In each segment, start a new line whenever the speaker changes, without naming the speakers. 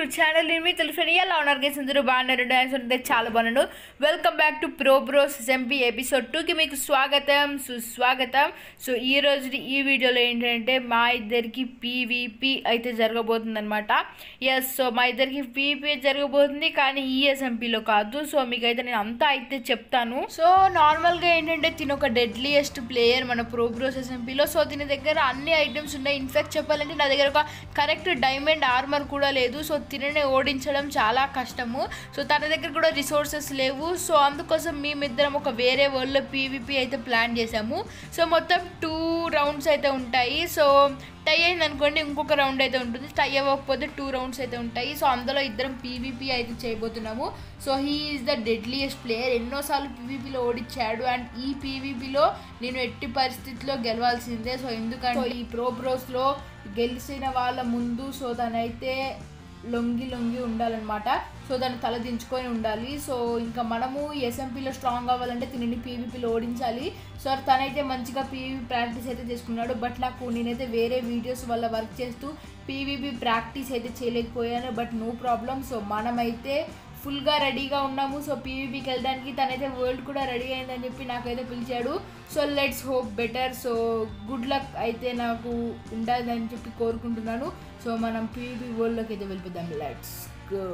channel నేను మీ తెలుసు ఎలా ఉన్నారు గైస్ అందరూ బాగున్నారు డాన్స్ ఉంటే చాలా బాగున్నాను welcome back to pro bros MP episode టూకి మీకు స్వాగతం సుస్వాగతం సో ఈ రోజు ఈ వీడియోలో ఏంటంటే మా ఇద్దరికి పీవీపీ అయితే జరగబోతుంది అనమాట ఎస్ సో మా ఇద్దరికి పీవీపీ జరగబోతుంది కానీ ఈఎస్ఎంపీలో కాదు సో మీకు అయితే నేను అంతా అయితే చెప్తాను సో నార్మల్గా ఏంటంటే తిన ఒక డెడ్లియెస్ట్ ప్లేయర్ మన ప్రో బ్రోస్ ఎస్ఎంపీలో సో దీని దగ్గర అన్ని ఐటమ్స్ ఉన్నాయి ఇన్ఫాక్ట్ చెప్పాలంటే నా దగ్గర ఒక కరెక్ట్ డైమండ్ ఆర్మర్ కూడా లేదు సో తిననే ఓడించడం చాలా కష్టము సో తన దగ్గర కూడా రిసోర్సెస్ లేవు సో అందుకోసం మేమిద్దరం ఒక వేరే వరల్డ్లో పీవీపీ అయితే ప్లాన్ చేసాము సో మొత్తం టూ రౌండ్స్ అయితే ఉంటాయి సో టై అయింది అనుకోండి ఇంకొక రౌండ్ అయితే ఉంటుంది టై అవ్వకపోతే టూ రౌండ్స్ అయితే ఉంటాయి సో అందులో ఇద్దరం పీవీపీ అయితే చేయబోతున్నాము so he is the deadliest player ఎన్నోసార్లు పీవీపీలో ఓడించాడు అండ్ ఈ పీవీపీలో నేను ఎట్టి పరిస్థితిలో గెలవాల్సిందే సో ఎందుకంటే సో ఈ ప్రో బ్రోస్లో గెలిచిన వాళ్ళ ముందు సో తనైతే లొంగి లొంగి ఉండాలన్నమాట సో దాన్ని తల దించుకొని ఉండాలి సో ఇంకా మనము ఎస్ఎంపీలో స్ట్రాంగ్ అవ్వాలంటే తినని పీవీపీలో ఓడించాలి సో తనైతే మంచిగా పీవీ ప్రాక్టీస్ అయితే చేసుకున్నాడు బట్ నాకు నేనైతే వేరే వీడియోస్ వల్ల వర్క్ చేస్తూ పీవీపీ ప్రాక్టీస్ అయితే చేయలేకపోయాను బట్ నో ప్రాబ్లం సో మనమైతే ఫుల్గా రెడీగా ఉన్నాము సో పీవీపీకి వెళ్ళడానికి తనైతే వరల్డ్ కూడా రెడీ అయిందని చెప్పి నాకైతే పిలిచాడు so let's hope better so good luck అయితే నాకు ఉండాలని చెప్పి కోరుకుంటున్నాను సో మనం పీవీపీ వరల్డ్లోకి అయితే వెళ్ళిపోదాం లెట్స్ గో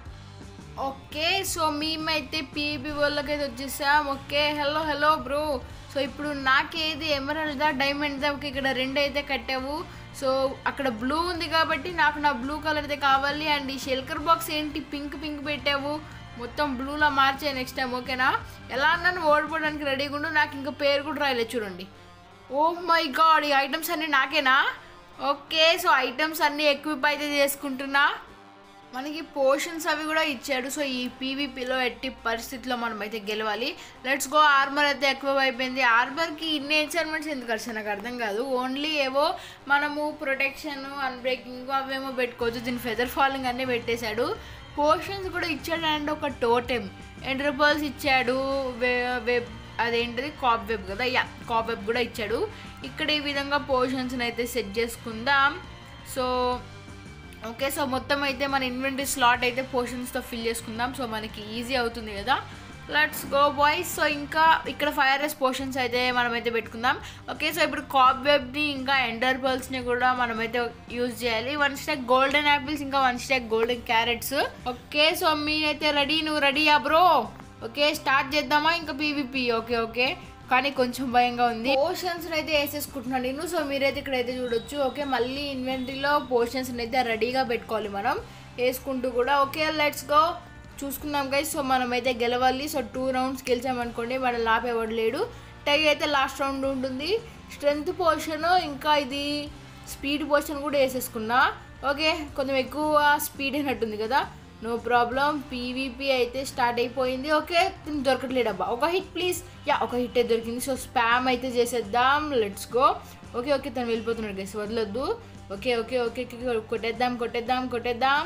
ఓకే సో మేమైతే పీవీపీ వరల్డ్లోకి అయితే వచ్చేసాం okay hello hello bro so ఇప్పుడు నాకేది ఎమరల్దా డైమండ్దా ఓకే ఇక్కడ రెండు అయితే కట్టావు సో అక్కడ బ్లూ ఉంది కాబట్టి నాకు నా బ్లూ కలర్ అయితే కావాలి అండ్ ఈ షెల్కర్ బాక్స్ ఏంటి పింక్ పింక్ పెట్టావు మొత్తం బ్లూలో మార్చే నెక్స్ట్ టైం ఓకేనా ఎలా అన్నాను ఓడిపోవడానికి రెడీగా ఉండు నాకు ఇంకా పేరు కూడా రాయలేదు చూడండి ఓ మై గాడ్ ఈ ఐటమ్స్ అన్నీ నాకేనా ఓకే సో ఐటమ్స్ అన్నీ ఎక్విప్ అయితే చేసుకుంటున్నా మనకి పోర్షన్స్ అవి కూడా ఇచ్చాడు సో ఈ పీవీపీలో ఎట్టి పరిస్థితిలో మనం అయితే గెలవాలి లెట్స్ గో ఆర్మర్ అయితే ఎక్కువ అయిపోయింది ఆర్మర్కి ఇన్ని ఎన్చర్మెంట్స్ ఎందుకు వచ్చాయి నాకు అర్థం కాదు ఓన్లీ ఏవో మనము ప్రొటెక్షన్ అన్బ్రేకింగ్ అవేమో పెట్టుకోవచ్చు దీని ఫెదర్ ఫాలింగ్ అన్నీ పెట్టేశాడు పోర్షన్స్ కూడా ఇచ్చాడు అండ్ ఒక టోటెమ్ ఎండ్రపల్స్ ఇచ్చాడు వెబ్ అదేంటిది కాప్ వెబ్ కదా యా కాప్ వెబ్ కూడా ఇచ్చాడు ఇక్కడ ఈ విధంగా పోర్షన్స్ని అయితే సెట్ చేసుకుందాం సో ఓకే సో మొత్తం అయితే మన ఇన్వెంటరీ స్లాట్ అయితే పోర్షన్స్తో ఫిల్ చేసుకుందాం సో మనకి ఈజీ అవుతుంది కదా లెట్స్ గో బాయ్స్ సో ఇంకా ఇక్కడ ఫైర్ రెస్ పోర్షన్స్ అయితే మనమైతే పెట్టుకుందాం ఓకే సో ఇప్పుడు కాప్ వెబ్ని ఇంకా ఎండర్ పర్ల్స్ని కూడా మనమైతే యూజ్ చేయాలి వన్ స్టాక్ గోల్డెన్ యాపిల్స్ ఇంకా one stack golden carrots okay so మీరైతే రెడీ నువ్వు రెడీయా బ్రో ఓకే స్టార్ట్ చేద్దామా ఇంకా పీవీపీ ఓకే ఓకే కానీ కొంచెం భయంగా ఉంది పోర్షన్స్ అయితే వేసేసుకుంటున్నాను నేను సో మీరైతే ఇక్కడైతే చూడొచ్చు ఓకే మళ్ళీ ఇన్వెంటరీలో పోర్షన్స్ అయితే రెడీగా పెట్టుకోవాలి మనం వేసుకుంటూ కూడా ఓకే లెట్స్ గో చూసుకుందాం గైస్ సో మనమైతే గెలవాలి సో టూ రౌండ్స్ గెలిచామనుకోండి మన లాపేవాడు లేడు టై అయితే లాస్ట్ రౌండ్ ఉంటుంది స్ట్రెంగ్త్ పోర్షన్ ఇంకా ఇది స్పీడ్ పోర్షన్ కూడా వేసేసుకున్నా ఓకే కొంచెం ఎక్కువ స్పీడ్ అయినట్టుంది కదా నో ప్రాబ్లం పీవీపీ అయితే స్టార్ట్ అయిపోయింది ఓకే తిని దొరకట్లేడు అబ్బా ఒక హిట్ ప్లీజ్ యా ఒక హిట్ అయితే దొరికింది సో స్పామ్ అయితే చేసేద్దాం లెట్స్ గో ఓకే ఓకే తను వెళ్ళిపోతున్నాడు గైస్ వదలొద్దు ఓకే ఓకే ఓకే ఓకే కొట్టేద్దాం కొట్టేద్దాం కొట్టేద్దాం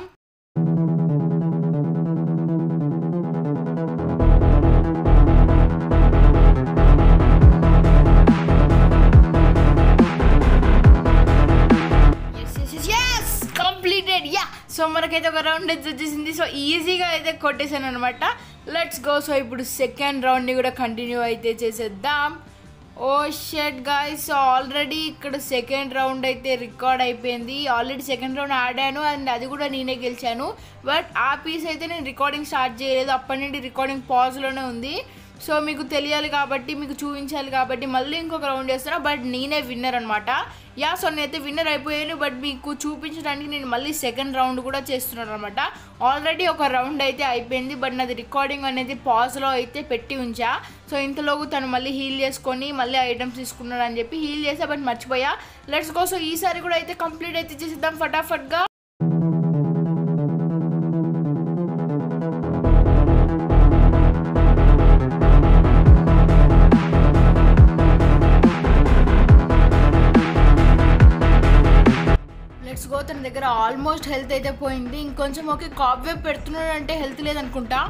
కంప్లీటెడ్ యా సో మనకైతే ఒక రౌండ్ అయితే వచ్చేసింది సో ఈజీగా అయితే కొట్టేసాను అనమాట లెట్స్ గో సో ఇప్పుడు సెకండ్ రౌండ్ని కూడా కంటిన్యూ అయితే చేసేద్దాం oh shit guys so already ఇక్కడ సెకండ్ రౌండ్ అయితే రికార్డ్ అయిపోయింది ఆల్రెడీ సెకండ్ రౌండ్ ఆడాను అండ్ అది కూడా నేనే గెలిచాను బట్ ఆ పీస్ అయితే నేను రికార్డింగ్ స్టార్ట్ చేయలేదు అప్పటి నుండి రికార్డింగ్ పాజ్లోనే ఉంది సో మీకు తెలియాలి కాబట్టి మీకు చూపించాలి కాబట్టి మళ్ళీ ఇంకొక రౌండ్ చేస్తున్నా బట్ నేనే విన్నర్ అనమాట యా సో నేనైతే విన్నర్ అయిపోయాను బట్ మీకు చూపించడానికి నేను మళ్ళీ సెకండ్ రౌండ్ కూడా చేస్తున్నాను అనమాట ఆల్రెడీ ఒక రౌండ్ అయితే అయిపోయింది బట్ నాది రికార్డింగ్ అనేది పాజ్లో అయితే పెట్టి ఉంచా సో ఇంతలోపు తను మళ్ళీ హీల్ చేసుకొని మళ్ళీ ఐటమ్స్ తీసుకున్నాడు అని చెప్పి హీల్ చేసా బట్ మర్చిపోయా లెట్స్ గో సో ఈసారి కూడా అయితే కంప్లీట్ అయితే చేసేద్దాం ఫటాఫట్గా లెట్స్ గో తన దగ్గర ఆల్మోస్ట్ హెల్త్ అయితే పోయింది ఇంకొంచెం ఓకే కాప్ వేప్ పెడుతున్నాడు అంటే హెల్త్ లేదనుకుంటా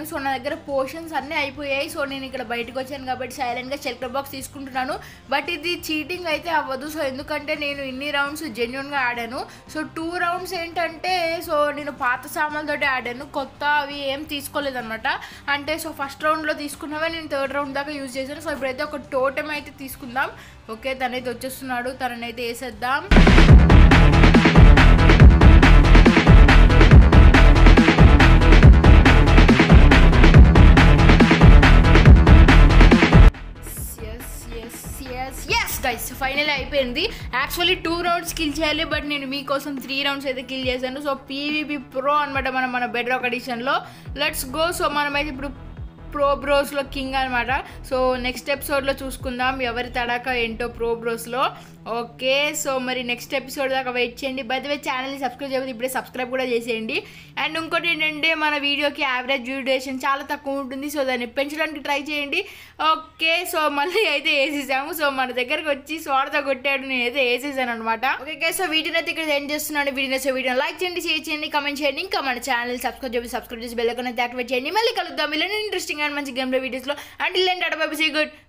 అయిపోయాను సో నా దగ్గర పోర్షన్స్ అన్నీ అయిపోయాయి సో నేను ఇక్కడ బయటకు వచ్చాను కాబట్టి సైలెంట్గా షెల్టర్ బాక్స్ తీసుకుంటున్నాను బట్ ఇది చీటింగ్ అయితే అవ్వదు సో ఎందుకంటే నేను ఇన్ని రౌండ్స్ జెన్యున్గా ఆడాను సో టూ రౌండ్స్ ఏంటంటే సో నేను పాత సామాన్లతోటి ఆడాను కొత్త అవి ఏం తీసుకోలేదన్నమాట అంటే సో ఫస్ట్ రౌండ్లో తీసుకున్నవే నేను థర్డ్ రౌండ్ దాకా యూజ్ చేశాను సో ఇప్పుడైతే ఒక టోటమ్ అయితే తీసుకుందాం ఓకే తనైతే వచ్చేస్తున్నాడు తననైతే వేసేద్దాం ఎస్ గైస్ ఫైనల్ అయిపోయింది యాక్చువల్లీ టూ రౌండ్స్ కిల్ చేయాలి బట్ నేను మీకోసం త్రీ రౌండ్స్ అయితే కిల్ చేశాను సో పీవీపీ ప్రో అనమాట మనం మన బెడ్ రాక్ ఎడిషన్లో లెట్స్ గో సో మనమైతే ఇప్పుడు ప్రో బ్రోస్లో కింగ్ అనమాట సో నెక్స్ట్ ఎపిసోడ్లో చూసుకుందాం ఎవరి తడాక ఏంటో ప్రో బ్రోస్లో ఓకే సో మరి నెక్స్ట్ ఎపిసోడ్ దాకా వెయిట్ చేయండి బై ద వే ఛానల్ని సబ్స్క్రైబ్ చేయకపోతే ఇప్పుడే సబ్స్క్రైబ్ కూడా చేసేయండి అండ్ ఇంకోటి ఏంటంటే మన వీడియోకి యావరేజ్ డ్యూరేషన్ చాలా తక్కువ ఉంటుంది సో దాన్ని పెంచడానికి ట్రై చేయండి ఓకే సో మళ్ళీ అయితే వేసేసాము సో మన దగ్గరకు వచ్చి స్వార్థ కొట్టాడు నేను అయితే వేసేసాను అనమాట ఓకే సో వీడియోని అయితే ఇక్కడ ఎండ్ చేస్తున్నాను వీడియో సో వీడియో లైక్ చేయండి షేర్ చేయండి కమెంట్ చేయండి ఇంకా మన ఛానల్ సబ్స్క్రైబ్ చేసి సబ్స్క్రైబ్ చేసి బెల్ ఐకాన్ అయితే యాక్టివేట్ చేయండి మళ్ళీ కలుద్దాం ఇలాంటి ఇంట్రెస్టింగ్ అండ్ మంచి గేమ్లో వీడియోస్లో అండ్ ఇలాంటి అడబాబీ సీ గుడ్